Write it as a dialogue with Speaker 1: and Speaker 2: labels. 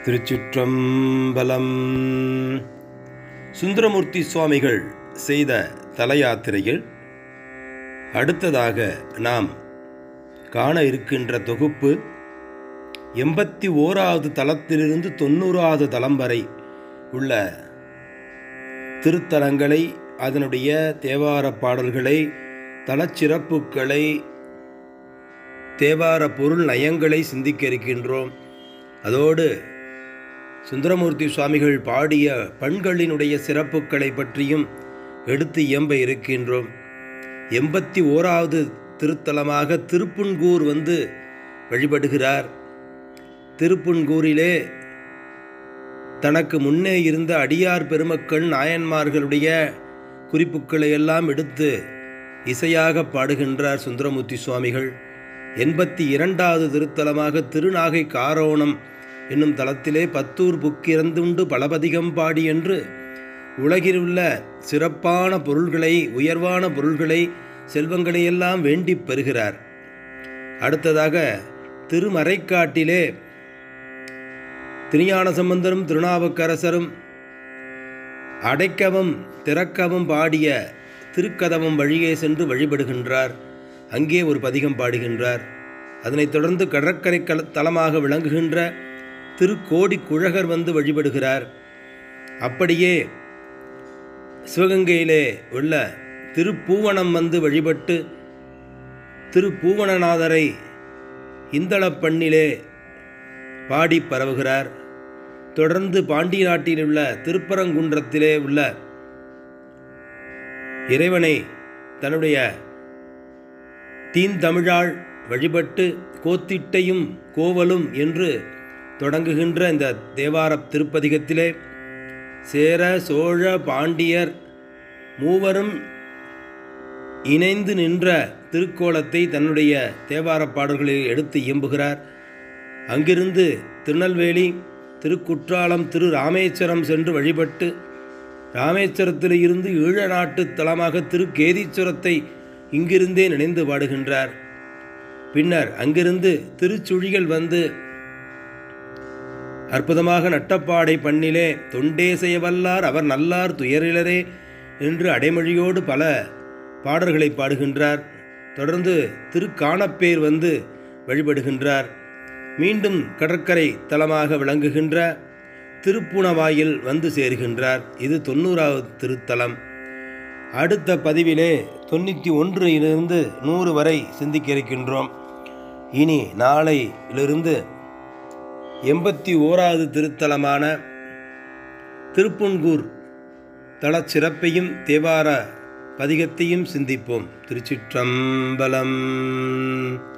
Speaker 1: திருச்சிற்றம்பலம் சுந்தரமூர்த்தி சுவாமிகள் செய்த தல யாத்திரையில் அடுத்ததாக நாம் காண இருக்கின்ற தொகுப்பு எண்பத்தி ஓராவது தலத்திலிருந்து தொண்ணூறாவது தலம் வரை உள்ள திருத்தலங்களை அதனுடைய தேவார பாடல்களை தலச்சிறப்புகளை தேவார பொருள் நயங்களை சிந்திக்க இருக்கின்றோம் அதோடு சுந்தரமூர்த்தி சுவாமிகள் பாடிய பண்களினுடைய சிறப்புகளை பற்றியும் எடுத்து இயம்ப இருக்கின்றோம் எண்பத்தி ஓராவது திருத்தலமாக திருப்புன்கூர் வந்து வழிபடுகிறார் திருப்புன்கூரிலே தனக்கு முன்னே இருந்த அடியார் பெருமக்கள் நாயன்மார்களுடைய குறிப்புகளை எல்லாம் எடுத்து இசையாக பாடுகின்றார் சுந்தரமூர்த்தி சுவாமிகள் எண்பத்தி இரண்டாவது திருத்தலமாக திருநாகை காரோணம் என்னும் தலத்திலே பத்தூர் புக்கிறந்துண்டு பலபதிகம் பாடி என்று உலகில் உள்ள சிறப்பான பொருள்களை உயர்வான பொருள்களை செல்வங்களை எல்லாம் வேண்டிப் பெறுகிறார் அடுத்ததாக திருமறைக்காட்டிலே திருஞான சம்பந்தரும் திருநாவுக்கரசரும் அடைக்கவும் திறக்கவும் பாடிய திருக்கதவம் வழியே சென்று வழிபடுகின்றார் அங்கே ஒரு பதிகம் பாடுகின்றார் அதனைத் தொடர்ந்து கடற்கரை கல தலமாக விளங்குகின்ற திருக்கோடி குழகர் வந்து வழிபடுகிறார் அப்படியே சிவகங்கையிலே உள்ள திருப்பூவனம் வந்து வழிபட்டு திருப்பூவனநாதரை இந்தளப் பண்ணிலே பாடி பரவுகிறார் தொடர்ந்து பாண்டிய நாட்டில் உள்ள திருப்பரங்குன்றத்திலே உள்ள இறைவனை தன்னுடைய தீந்தமிழாள் வழிபட்டு கோத்திட்டையும் கோவலும் என்று தொடங்குகின்ற இந்த தேவார திருப்பதிகத்திலே சேர சோழ பாண்டியர் மூவரும் இணைந்து நின்ற திருக்கோலத்தை தன்னுடைய தேவார பாடல்களில் எடுத்து இயம்புகிறார் அங்கிருந்து திருநெல்வேலி திருக்குற்றாலம் திரு ராமேஸ்வரம் சென்று வழிபட்டு ராமேஸ்வரத்தில் இருந்து ஈழ நாட்டு தலமாக திருக்கேதீஸ்வரத்தை இங்கிருந்தே நினைந்து பாடுகின்றார் பின்னர் அங்கிருந்து திருச்சுழிகள் வந்து அற்புதமாக நட்டப்பாடை பண்ணிலே தொண்டே செய்யவல்லார் அவர் நல்லார் துயரிலரே என்று அடைமொழியோடு பல பாடல்களை பாடுகின்றார் தொடர்ந்து திருக்கானப்பேர் வந்து வழிபடுகின்றார் மீண்டும் கடற்கரை தலமாக விளங்குகின்ற திருப்புணவாயில் வந்து சேர்கின்றார் இது தொண்ணூறாவது திருத்தலம் அடுத்த பதிவிலே தொண்ணூற்றி ஒன்றிலிருந்து நூறு வரை சிந்திக்க இருக்கின்றோம் இனி நாளையிலிருந்து எண்பத்தி ஓராவது திருத்தலமான திருப்புன்கூர் தலச் சிறப்பையும் தேவார பதிகத்தையும் சிந்திப்போம் திருச்சிற்றம்பலம்